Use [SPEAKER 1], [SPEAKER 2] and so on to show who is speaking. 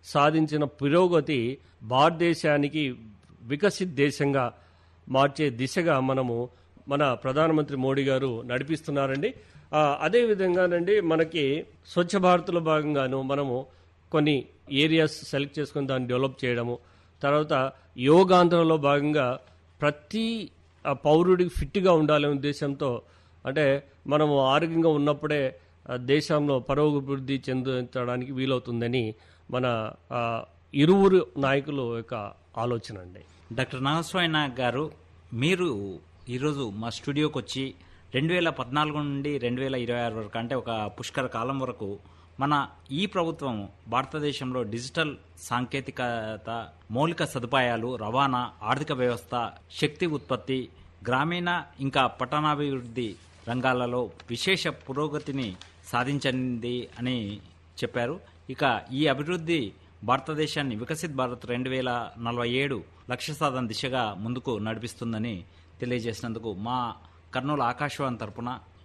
[SPEAKER 1] సాధించిన పురోగతి భారతదేశానికి వికసిత్ దేశంగా మార్చే దిశగా మనము మన ప్రధానమంత్రి మోడీ గారు నడిపిస్తున్నారండి ఆ, అదే విధంగానండి మనకి స్వచ్ఛ భారత్లో భాగంగాను మనము కొన్ని ఏరియాస్ సెలెక్ట్ చేసుకొని దాన్ని డెవలప్ చేయడము తర్వాత యోగాంధ్రలో భాగంగా ప్రతి ఆ, పౌరుడికి ఫిట్గా ఉండాలనే ఉద్దేశంతో అంటే మనము ఆరోగ్యంగా ఉన్నప్పుడే ఆ, దేశంలో పరోభివృద్ధి చెందడానికి వీలవుతుందని మన ఆ, ఇరువురు నాయకుల యొక్క ఆలోచన అండి
[SPEAKER 2] డాక్టర్ నాగస్వామి నాయక్ గారు మీరు ఈరోజు మా స్టూడియోకి వచ్చి రెండు వేల పద్నాలుగు నుండి రెండు వేల ఇరవై ఆరు వరకు అంటే ఒక పుష్కర కాలం వరకు మన ఈ ప్రభుత్వం భారతదేశంలో డిజిటల్ సాంకేతికత మౌలిక సదుపాయాలు రవాణా ఆర్థిక వ్యవస్థ శక్తి ఉత్పత్తి గ్రామీణ ఇంకా పట్టణాభివృద్ధి రంగాలలో విశేష పురోగతిని సాధించింది అని చెప్పారు ఇక ఈ అభివృద్ధి భారతదేశాన్ని వికసిత్ భారత్ రెండు వేల నలభై ఏడు లక్ష్య సాధన దిశగా ముందుకు నడిపిస్తుందని తెలియజేసినందుకు మా కర్నూలు ఆకాశవాణి తరపున